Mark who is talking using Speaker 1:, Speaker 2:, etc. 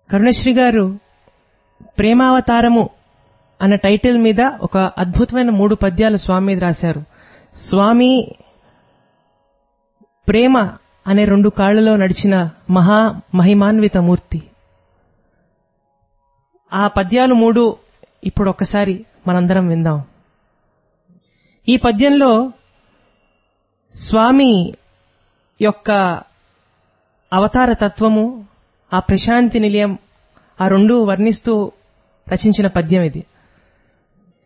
Speaker 1: కరుణశ్రీ గారు ప్రేమావతారము అన్న టైటిల్ మీద ఒక అద్భుతమైన మూడు పద్యాలు స్వామి మీద రాశారు స్వామి ప్రేమ అనే రెండు కాళ్లలో నడిచిన మహా మహిమాన్విత మూర్తి ఆ పద్యాలు మూడు ఇప్పుడు ఒక్కసారి మనందరం విందాం ఈ పద్యంలో స్వామి యొక్క అవతార తత్వము ఆ ప్రశాంతి నిలయం ఆ రెండు వర్ణిస్తూ రచించిన పద్యం ఇది